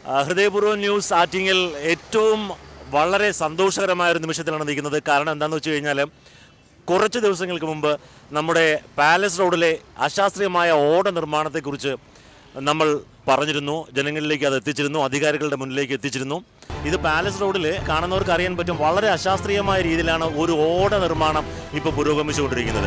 ആ, ഹൃദയപൂർവ്വം ന്യൂസ് ആറ്റിങ്ങിൽ ഏറ്റവും വളരെ സന്തോഷകരമായ ഒരു നിമിഷത്തിലാണ് നിൽക്കുന്നത് കാരണം എന്താണെന്ന് വെച്ച് കഴിഞ്ഞാൽ കുറച്ച് ദിവസങ്ങൾക്ക് മുമ്പ് നമ്മുടെ പാലസ് റോഡിലെ അശാസ്ത്രീയമായ ഓട നിർമ്മാണത്തെക്കുറിച്ച് നമ്മൾ പറഞ്ഞിരുന്നു ജനങ്ങളിലേക്ക് അത് എത്തിച്ചിരുന്നു അധികാരികളുടെ മുന്നിലേക്ക് എത്തിച്ചിരുന്നു ഇത് പാലസ് റോഡിൽ കാണുന്നവർക്ക് അറിയാൻ പറ്റും വളരെ അശാസ്ത്രീയമായ രീതിയിലാണ് ഒരു ഓട നിർമ്മാണം ഇപ്പോൾ പുരോഗമിച്ചുകൊണ്ടിരിക്കുന്നത്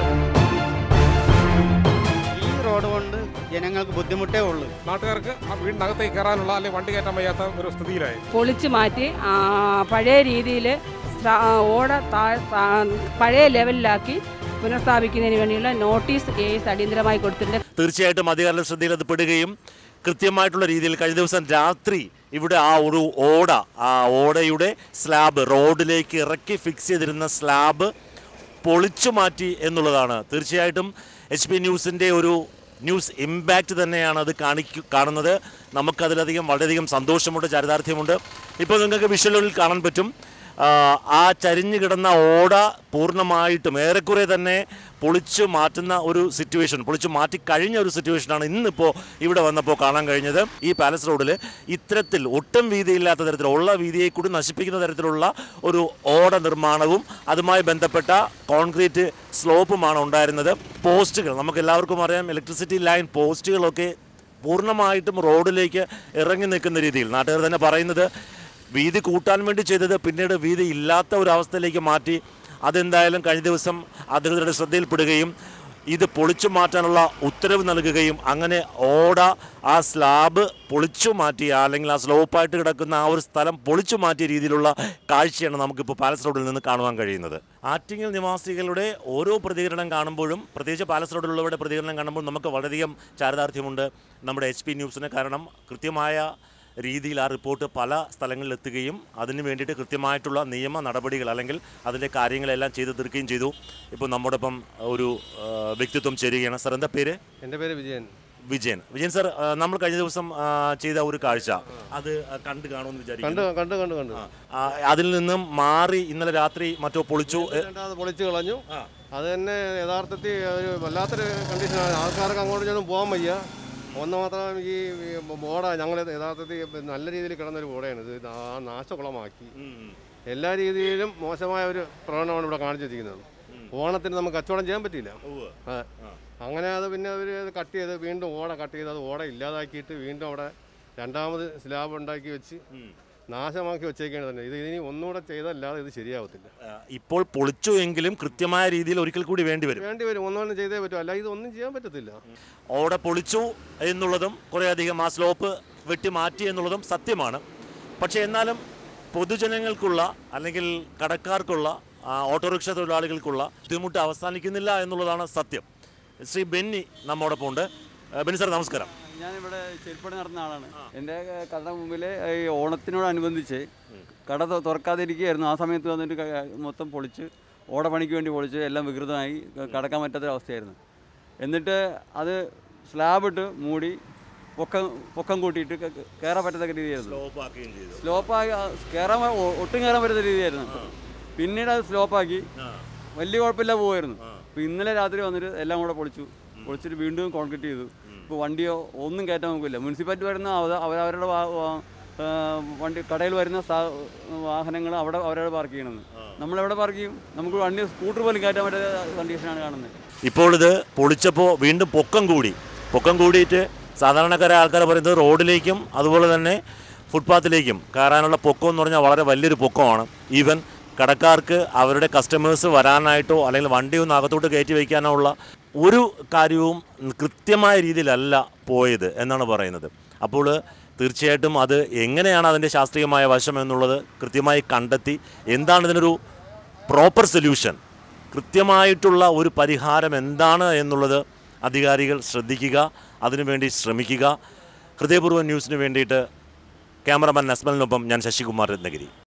ഈ റോഡ് കൊണ്ട് ജനങ്ങൾക്ക് ബുദ്ധിമുട്ടേ ഉള്ളൂ നാട്ടുകാർക്ക് ആ വീടിനകത്തേക്ക് കയറാനുള്ള അല്ലെങ്കിൽ വണ്ടി കയറ്റാൻ വയ്യാത്ത ഒരു സ്ഥിതിയിലായി പൊളിച്ച് മാറ്റി ആ, പഴയ രീതിയിൽ ഓട താ- താ- പഴയ ലെവലിലാക്കി പുനഃസ്ഥാപിക്കുന്നതിന് വേണ്ടിയുള്ള നോട്ടീസ് കേസ് അടിയന്തരമായി കൊടുത്തിട്ടുണ്ട് തീർച്ചയായിട്ടും അധികാരികളുടെ ശ്രദ്ധയിൽ അത് പെടുകയും കൃത്യമായിട്ടുള്ള രീതിയിൽ കഴിഞ്ഞ ദിവസം രാത്രി ഇവിടെ ആ ഒരു ഓട ആ ഓടയുടെ സ്ലാബ് റോഡിലേക്ക് ഇറക്കി ഫിക്സ് ചെയ്തിരുന്ന സ്ലാബ് പൊളിച്ചു മാറ്റി എന്നുള്ളതാണ് തീർച്ചയായിട്ടും എച്ച് പി ന്യൂസിൻ്റെ ഒരു ന്യൂസ് ഇമ്പാക്റ്റ് തന്നെയാണ് അത് കാണിക്കു കാണുന്നത് നമുക്കതിലധികം വളരെയധികം സന്തോഷമുണ്ട് ചരിതാർത്ഥ്യമുണ്ട് ഇപ്പോൾ നിങ്ങൾക്ക് വിഷ്വലുകളിൽ കാണാൻ പറ്റും ആ, ആ ചരിഞ്ഞു കിടന്ന ഓട പൂർണ്ണമായിട്ടും ഏറെക്കുറെ തന്നെ പൊളിച്ചു മാറ്റുന്ന ഒരു സിറ്റുവേഷൻ പൊളിച്ചു മാറ്റി കഴിഞ്ഞ ഒരു സിറ്റുവേഷനാണ് ഇന്നിപ്പോൾ ഇവിടെ വന്നപ്പോൾ കാണാൻ കഴിഞ്ഞത് ഈ പാലസ് റോഡിൽ ഇത്തരത്തിൽ ഒട്ടും വീതിയില്ലാത്ത തരത്തിൽ ഉള്ള വീതിയെ കൂടി നശിപ്പിക്കുന്ന തരത്തിലുള്ള ഒരു ഓട നിർമ്മാണവും അതുമായി ബന്ധപ്പെട്ട കോൺക്രീറ്റ് സ്ലോപ്പുമാണ് ഉണ്ടായിരുന്നത് പോസ്റ്റുകൾ നമുക്ക് എല്ലാവർക്കും അറിയാം ഇലക്ട്രിസിറ്റി ലൈൻ പോസ്റ്റുകളൊക്കെ പൂർണ്ണമായിട്ടും റോഡിലേക്ക് ഇറങ്ങി നിൽക്കുന്ന രീതിയിൽ നാട്ടുകാർ തന്നെ പറയുന്നത് വീതി കൂട്ടാൻ വേണ്ടി ചെയ്തത് പിന്നീട് വീതി ഇല്ലാത്ത ഒരു അവസ്ഥയിലേക്ക് മാറ്റി അതെന്തായാലും കഴിഞ്ഞ ദിവസം അധികൃതരുടെ ശ്രദ്ധയിൽപ്പെടുകയും ഇത് പൊളിച്ചു മാറ്റാനുള്ള ഉത്തരവ് നൽകുകയും അങ്ങനെ ഓട ആ സ്ലാബ് പൊളിച്ചു മാറ്റിയ അല്ലെങ്കിൽ ആ സ്ലോപ്പായിട്ട് കിടക്കുന്ന ആ ഒരു സ്ഥലം പൊളിച്ചു മാറ്റിയ രീതിയിലുള്ള കാഴ്ചയാണ് നമുക്കിപ്പോൾ പാലസ് റോഡിൽ നിന്ന് കാണുവാൻ കഴിയുന്നത് ആറ്റിങ്ങൽ നിവാസികളുടെ ഓരോ പ്രതികരണം കാണുമ്പോഴും പ്രത്യേകിച്ച് പാലസ് റോഡിലുള്ളവരുടെ പ്രതികരണം കാണുമ്പോൾ നമുക്ക് വളരെയധികം ചാരിതാർത്ഥ്യമുണ്ട് നമ്മുടെ എച്ച് പി ന്യൂസിന് കാരണം കൃത്യമായ രീതിയിൽ ആ റിപ്പോർട്ട് പല സ്ഥലങ്ങളിൽ എത്തുകയും അതിന് വേണ്ടിയിട്ട് കൃത്യമായിട്ടുള്ള നിയമ നടപടികൾ അല്ലെങ്കിൽ അതിൻ്റെ കാര്യങ്ങളെല്ലാം ചെയ്തു തീർക്കുകയും ചെയ്തു ഇപ്പോൾ നമ്മോടൊപ്പം ഒരു ആ, വ്യക്തിത്വം ചേരുകയാണ് സാർ എന്താ പേര് എൻ്റെ പേര് വിജയൻ വിജയൻ വിജയൻ സാർ ആ, നമ്മൾ കഴിഞ്ഞ ദിവസം ആ, ചെയ്ത ഒരു കാഴ്ച അത് ആ, കണ്ടു കാണുമെന്ന് കണ്ട് വിചാരിക്കുന്നു കണ്ട് കണ്ട് കണ്ട് ആ, അതിൽ നിന്നും മാറി ഇന്നലെ രാത്രി മറ്റോ പൊളിച്ചു എ, അത് പൊളിച്ച് കളഞ്ഞു ആ. അത് തന്നെ യഥാർത്ഥത്തിൽ ഒരു വല്ലാത്തൊരു കണ്ടീഷനാണ് ആൾക്കാർക്ക് അങ്ങോട്ട് ചെന്നും പോകാൻ വയ്യ ഒന്ന് മാത്രം ഈ ബോഡ ഞങ്ങൾ യഥാർത്ഥത്തിൽ നല്ല രീതിയിൽ കിടന്നൊരു ബോഡയാണ് ഇത് ആ നാശകുളമാക്കി ഉം, എല്ലാ രീതിയിലും മോശമായ ഒരു പ്രകടനമാണ് ഇവിടെ കാണിച്ചിരിക്കുന്നത് ഓണത്തിന് നമുക്ക് കച്ചവടം ചെയ്യാൻ പറ്റിയില്ല ഉവ്വ്. ആ. അങ്ങനെ അത് പിന്നെ അവർ കട്ട് ചെയ്ത് വീണ്ടും ഓട കട്ട് ചെയ്ത് അത് ഓട ഇല്ലാതാക്കിയിട്ട് വീണ്ടും അവിടെ രണ്ടാമത് സ്ലാബ് ഉണ്ടാക്കി വെച്ച് ഉം. നാശമാക്കി വെച്ചേക്കാണ് തന്നെ ഇത് ഇനി ഒന്നുകൂടെ ചെയ്തല്ലാതെ ഇത് ശരിയാവത്തില്ല ആ, ഇപ്പോൾ പൊളിച്ചു എങ്കിലും കൃത്യമായ രീതിയിൽ ഒരിക്കൽ കൂടി വേണ്ടി വരും വേണ്ടി വരും ഒന്നുകൊണ്ട് ചെയ്തേ പറ്റൂ അല്ല ഇത് ഒന്നും ചെയ്യാൻ പറ്റത്തില്ല ഓട പൊളിച്ചു എന്നുള്ളതും കുറേയധികം ആ സ്ലോപ്പ് വെട്ടി മാറ്റി എന്നുള്ളതും സത്യമാണ് പക്ഷേ എന്നാലും പൊതുജനങ്ങൾക്കുള്ള അല്ലെങ്കിൽ കടക്കാർക്കുള്ള ആ, ഓട്ടോറിക്ഷ തൊഴിലാളികൾക്കുള്ള ബുദ്ധിമുട്ട് അവസാനിക്കുന്നില്ല എന്നുള്ളതാണ് സത്യം ശ്രീ ബെന്നി നമ്മോടൊപ്പം ഉണ്ട് ആ, ബെന്നി സാർ നമസ്കാരം ഞാനിവിടെ ചെരുപ്പടി നടന്ന ആളാണ് എൻ്റെ കട മുമ്പിൽ ഈ ഓണത്തിനോടനുബന്ധിച്ച് കട തു- തുറക്കാതിരിക്കുകയായിരുന്നു ആ സമയത്ത് വന്നിട്ട് ക- മൊത്തം പൊളിച്ച് ഓടപ്പണിക്ക് വേണ്ടി പൊളിച്ച് എല്ലാം വികൃതമായി ക- കടക്കാൻ പറ്റാത്തൊരവസ്ഥയായിരുന്നു എന്നിട്ട് അത് സ്ലാബിട്ട് മൂടി പൊക്കം പൊക്കം കൂട്ടിയിട്ട് ക- ക- കയറാൻ പറ്റത്തക്ക രീതിയായിരുന്നു സ്ലോപ്പാക്കി ആ, കയറാൻ പ- ഒ- ഒട്ടും കയറാൻ പറ്റാത്ത രീതിയായിരുന്നു പിന്നീട് അത് സ്ലോപ്പാക്കി വലിയ കുഴപ്പമില്ല പോവായിരുന്നു അപ്പോൾ ഇന്നലെ രാത്രി വന്നിട്ട് എല്ലാം കൂടെ പൊളിച്ചു പൊളിച്ചിട്ട് വീണ്ടും കോൺക്രീറ്റ് ചെയ്തു ഇപ്പോൾ വണ്ടിയോ ഒന്നും കയറ്റാൻ നോക്കില്ല മുനിസിപ്പാലിറ്റി വരുന്ന അവ- അവരവരുടെ വാ- വാ- ആ, വണ്ടി കടയിൽ വരുന്ന വാഹനങ്ങൾ അവിടെ അവരവിടെ പാർക്ക് ചെയ്യണമെന്ന് നമ്മളെവിടെ പാർക്ക് ചെയ്യും നമുക്ക് വണ്ടി സ്കൂട്ടർ പോലും കയറ്റാൻ പറ്റാത്ത കണ്ടീഷനാണ് കാണുന്നത് ഇപ്പോൾ ഇത് പൊളിച്ചപ്പോൾ വീണ്ടും പൊക്കം കൂടി പൊക്കം കൂടിയിട്ട് സാധാരണക്കാരായ ആൾക്കാർ പറയുന്നത് റോഡിലേക്കും അതുപോലെ തന്നെ ഫുട്പാത്തിലേക്കും കയറാനുള്ള പൊക്കം എന്ന് പറഞ്ഞാൽ വളരെ വലിയൊരു പൊക്കമാണ് ഈവൻ കടക്കാർക്ക് അവരുടെ കസ്റ്റമേഴ്സ് വരാനായിട്ടോ അല്ലെങ്കിൽ വണ്ടി ഒന്ന് അകത്തോട്ട് കയറ്റി വയ്ക്കാനോ ഉള്ള ഒരു കാര്യവും കൃത്യമായ രീതിയിലല്ല പോയത് എന്നാണ് പറയുന്നത് അപ്പോൾ തീർച്ചയായിട്ടും അത് എങ്ങനെയാണ് അതിൻ്റെ ശാസ്ത്രീയമായ വശം എന്നുള്ളത് കൃത്യമായി കണ്ടെത്തി എന്താണ് ഇതിനൊരു പ്രോപ്പർ സൊല്യൂഷൻ കൃത്യമായിട്ടുള്ള ഒരു പരിഹാരം എന്താണ് എന്നുള്ളത് അധികാരികൾ ശ്രദ്ധിക്കുക അതിനുവേണ്ടി ശ്രമിക്കുക ഹൃദയപൂർവ്വം ന്യൂസിന് വേണ്ടിയിട്ട് ക്യാമറമാൻ നസ്മലിനൊപ്പം ഞാൻ ശശികുമാർ രത്നഗിരി